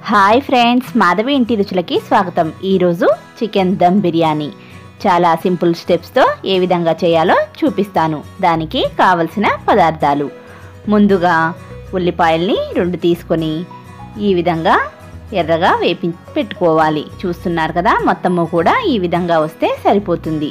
hi friends Madhavi ఇంటి రుచులకి స్వాగతం ఈరోజు చికెన్ దమ్ బిర్యానీ చాలా సింపుల్ స్టెప్స్తో ఏ విధంగా చేయాలో చూపిస్తాను దానికి కావలసిన పదార్థాలు ముందుగా ఉల్లిపాయల్ని రెండు తీసుకొని ఈ విధంగా ఎర్రగా వేపి పెట్టుకోవాలి చూస్తున్నారు కదా మొత్తము కూడా ఈ విధంగా వస్తే సరిపోతుంది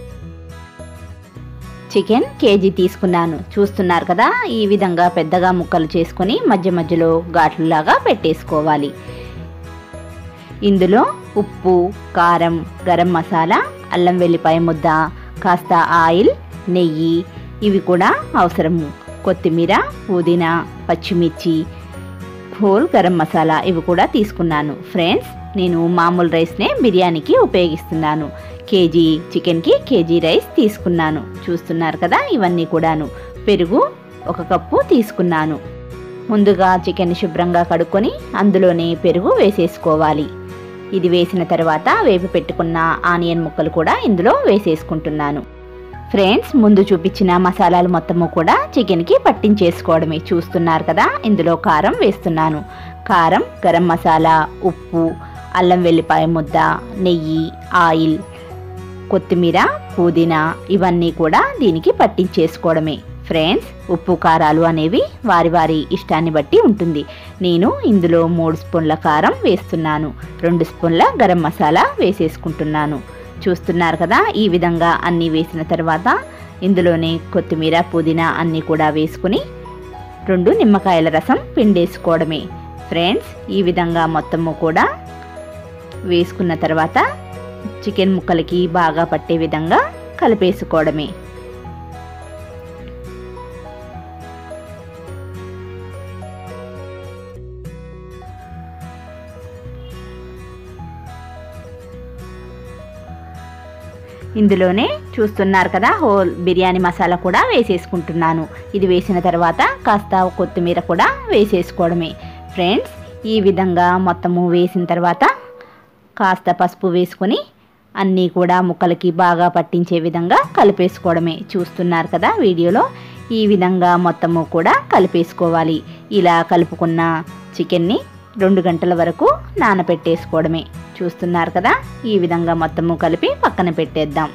చికెన్ కేజీ తీసుకున్నాను చూస్తున్నారు కదా ఈ విధంగా పెద్దగా ముక్కలు చేసుకొని మధ్య మధ్యలో ఘాట్లులాగా పెట్టేసుకోవాలి ఇందులో ఉప్పు కారం గరం మసాలా అల్లం వెల్లిపాయ ముద్ద కాస్త ఆయిల్ నెయ్యి ఇవి కూడా అవసరము కొత్తిమీర పుదీనా పచ్చిమిర్చి హోల్ గరం మసాలా ఇవి కూడా తీసుకున్నాను ఫ్రెండ్స్ నేను మామూలు రైస్నే బిర్యానీకి ఉపయోగిస్తున్నాను కేజీ చికెన్కి కేజీ రైస్ తీసుకున్నాను చూస్తున్నారు కదా ఇవన్నీ కూడాను పెరుగు ఒక కప్పు తీసుకున్నాను ముందుగా చికెన్ శుభ్రంగా కడుక్కొని అందులోనే పెరుగు వేసేసుకోవాలి ఇది వేసిన తర్వాత వేపి పెట్టుకున్న ఆనియన్ ముక్కలు కూడా ఇందులో వేసేసుకుంటున్నాను ఫ్రెండ్స్ ముందు చూపించిన మసాలాలు మొత్తము కూడా చికెన్కి పట్టించేసుకోవడమే చూస్తున్నారు కదా ఇందులో కారం వేస్తున్నాను కారం గరం మసాలా ఉప్పు అల్లం వెల్లిపాయ ముద్ద నెయ్యి ఆయిల్ కొత్తిమీర పుదీనా ఇవన్నీ కూడా దీనికి పట్టించేసుకోవడమే ఫ్రెండ్స్ ఉప్పు కారాలు అనేవి వారి వారి ఇష్టాన్ని బట్టి ఉంటుంది నేను ఇందులో మూడు స్పూన్ల కారం వేస్తున్నాను రెండు స్పూన్ల గరం మసాలా వేసేసుకుంటున్నాను చూస్తున్నారు కదా ఈ విధంగా అన్నీ వేసిన తర్వాత ఇందులోనే కొత్తిమీర పుదీనా అన్నీ కూడా వేసుకుని రెండు నిమ్మకాయల రసం పిండేసుకోవడమే ఫ్రెండ్స్ ఈ విధంగా మొత్తము కూడా వేసుకున్న తర్వాత చికెన్ ముక్కలకి బాగా పట్టే విధంగా కలిపేసుకోవడమే ఇందులోనే చూస్తున్నారు కదా హోల్ బిర్యానీ మసాలా కూడా వేసేసుకుంటున్నాను ఇది వేసిన తర్వాత కాస్త కొత్తిమీర కూడా వేసేసుకోవడమే ఫ్రెండ్స్ ఈ విధంగా మొత్తము వేసిన తర్వాత కాస్త పసుపు వేసుకొని అన్నీ కూడా ముక్కలకి బాగా పట్టించే విధంగా కలిపేసుకోవడమే చూస్తున్నారు కదా వీడియోలో ఈ విధంగా మొత్తము కూడా కలిపేసుకోవాలి ఇలా కలుపుకున్న చికెన్ని రెండు గంటల వరకు నానబెట్టేసుకోవడమే చూస్తున్నారు కదా ఈ విధంగా మొత్తము కలిపి పక్కన పెట్టేద్దాం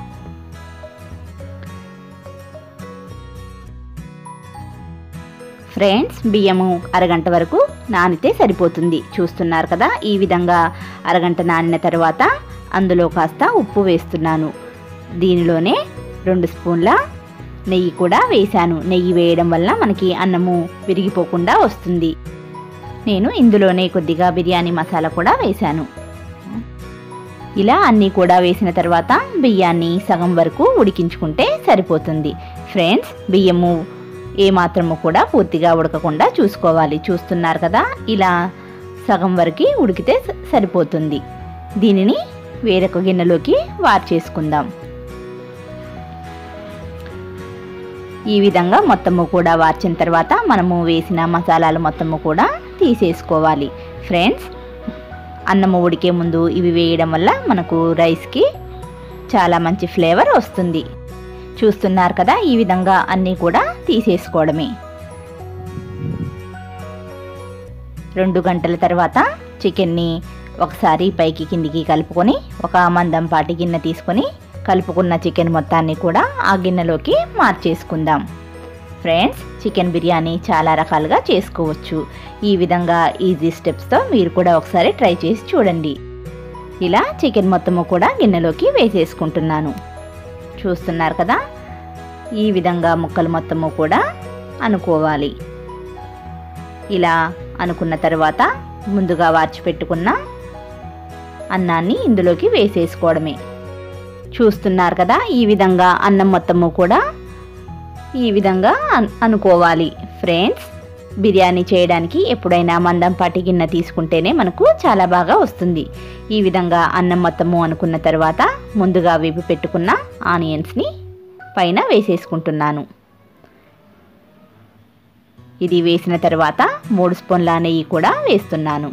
ఫ్రెండ్స్ బియ్యము అరగంట వరకు నానితే సరిపోతుంది చూస్తున్నారు కదా ఈ విధంగా అరగంట నానిన తర్వాత అందులో కాస్త ఉప్పు వేస్తున్నాను దీనిలోనే రెండు స్పూన్ల నెయ్యి కూడా వేశాను నెయ్యి వేయడం వల్ల మనకి అన్నము విరిగిపోకుండా వస్తుంది నేను ఇందులోనే కొద్దిగా బిర్యానీ మసాలా కూడా వేశాను ఇలా అన్నీ కూడా వేసిన తర్వాత బియ్యాన్ని సగం వరకు ఉడికించుకుంటే సరిపోతుంది ఫ్రెండ్స్ బియ్యము ఏమాత్రము కూడా పూర్తిగా ఉడకకుండా చూసుకోవాలి చూస్తున్నారు కదా ఇలా సగం వరకు ఉడికితే సరిపోతుంది దీనిని వేరొక గిన్నెలోకి వార్చేసుకుందాం ఈ విధంగా మొత్తము కూడా వార్చిన తర్వాత మనము వేసిన మసాలాలు మొత్తము కూడా తీసేసుకోవాలి ఫ్రెండ్స్ అన్నము ఉడికే ముందు ఇవి వేయడం వల్ల మనకు రైస్కి చాలా మంచి ఫ్లేవర్ వస్తుంది చూస్తున్నారు కదా ఈ విధంగా అన్నీ కూడా తీసేసుకోవడమే రెండు గంటల తర్వాత చికెన్ని ఒకసారి పైకి కిందికి కలుపుకొని ఒక మందం పాటి గిన్నె తీసుకొని కలుపుకున్న చికెన్ మొత్తాన్ని కూడా ఆ గిన్నెలోకి మార్చేసుకుందాం ఫ్రెండ్స్ చికెన్ బిర్యానీ చాలా రకాలుగా చేసుకోవచ్చు ఈ విధంగా ఈజీ స్టెప్స్తో మీరు కూడా ఒకసారి ట్రై చేసి చూడండి ఇలా చికెన్ మొత్తము కూడా గిన్నెలోకి వేసేసుకుంటున్నాను చూస్తున్నారు కదా ఈ విధంగా ముక్కలు మొత్తము కూడా అనుకోవాలి ఇలా అనుకున్న తర్వాత ముందుగా వార్చి పెట్టుకున్న అన్నాన్ని ఇందులోకి వేసేసుకోవడమే చూస్తున్నారు కదా ఈ విధంగా అన్నం మొత్తము కూడా ఈ విధంగా అనుకోవాలి ఫ్రెండ్స్ బిర్యానీ చేయడానికి ఎప్పుడైనా మందంపాటి గిన్నె తీసుకుంటేనే మనకు చాలా బాగా వస్తుంది ఈ విధంగా అన్నం మొత్తము అనుకున్న తర్వాత ముందుగా వేపి పెట్టుకున్న ఆనియన్స్ని పైన వేసేసుకుంటున్నాను ఇది వేసిన తర్వాత మూడు స్పూన్ల నెయ్యి కూడా వేస్తున్నాను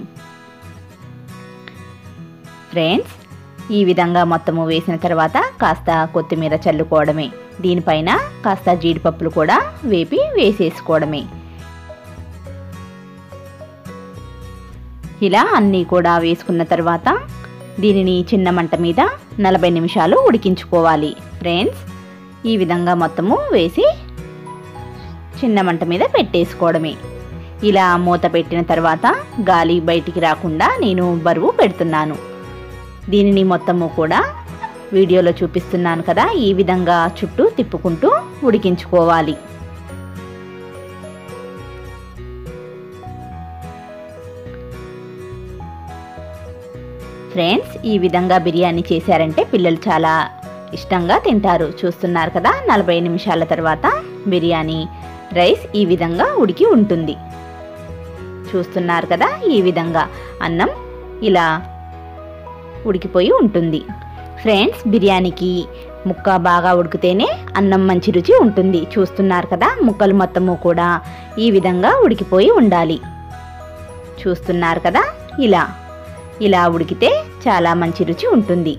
ఫ్రెండ్స్ ఈ విధంగా మొత్తము వేసిన తర్వాత కాస్త కొత్తిమీర చల్లుకోవడమే దీనిపైన కాస్త జీడిపప్పులు కూడా వేపి వేసేసుకోవడమే ఇలా అన్నీ కూడా వేసుకున్న తర్వాత దీనిని చిన్న మంట మీద నలభై నిమిషాలు ఉడికించుకోవాలి ఫ్రెండ్స్ ఈ విధంగా మొత్తము వేసి చిన్న మంట మీద పెట్టేసుకోవడమే ఇలా మూత పెట్టిన తర్వాత గాలి బయటికి రాకుండా నేను బరువు పెడుతున్నాను దీనిని మొత్తము కూడా వీడియోలో చూపిస్తున్నాను కదా ఈ విధంగా చుట్టూ తిప్పుకుంటూ ఉడికించుకోవాలి ఫ్రెండ్స్ ఈ విధంగా బిర్యానీ చేశారంటే పిల్లలు చాలా ఇష్టంగా తింటారు చూస్తున్నారు కదా నలభై నిమిషాల తర్వాత బిర్యానీ రైస్ ఈ విధంగా ఉడికి ఉంటుంది చూస్తున్నారు కదా ఈ విధంగా అన్నం ఇలా ఉడికిపోయి ఉంటుంది ఫ్రెండ్స్ బిర్యానీకి ముక్క బాగా ఉడికితేనే అన్నం మంచి రుచి ఉంటుంది చూస్తున్నారు కదా ముక్కలు మొత్తము కూడా ఈ విధంగా ఉడికిపోయి ఉండాలి చూస్తున్నారు కదా ఇలా ఇలా ఉడికితే చాలా మంచి రుచి ఉంటుంది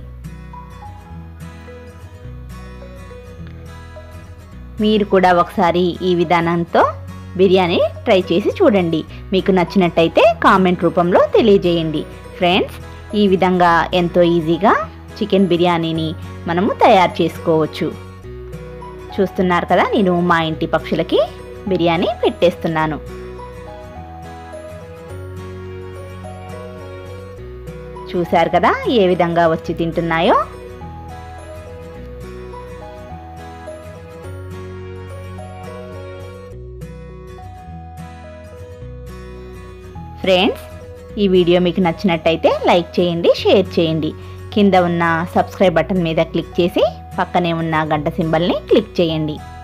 మీరు కూడా ఒకసారి ఈ విధానంతో బిర్యానీ ట్రై చేసి చూడండి మీకు నచ్చినట్టయితే కామెంట్ రూపంలో తెలియజేయండి ఫ్రెండ్స్ ఈ విధంగా ఎంతో ఈజీగా చికెన్ బిర్యానీని మనము తయారు చేసుకోవచ్చు చూస్తున్నారు కదా నేను మా ఇంటి పక్షులకి బిర్యానీ పెట్టేస్తున్నాను చూశారు కదా ఏ విధంగా వచ్చి తింటున్నాయో ఫ్రెండ్స్ ఈ వీడియో మీకు నచ్చినట్టయితే లైక్ చేయండి షేర్ చేయండి కింద ఉన్న సబ్స్క్రైబ్ బటన్ మీద క్లిక్ చేసి పక్కనే ఉన్న గంట సింబల్ని క్లిక్ చేయండి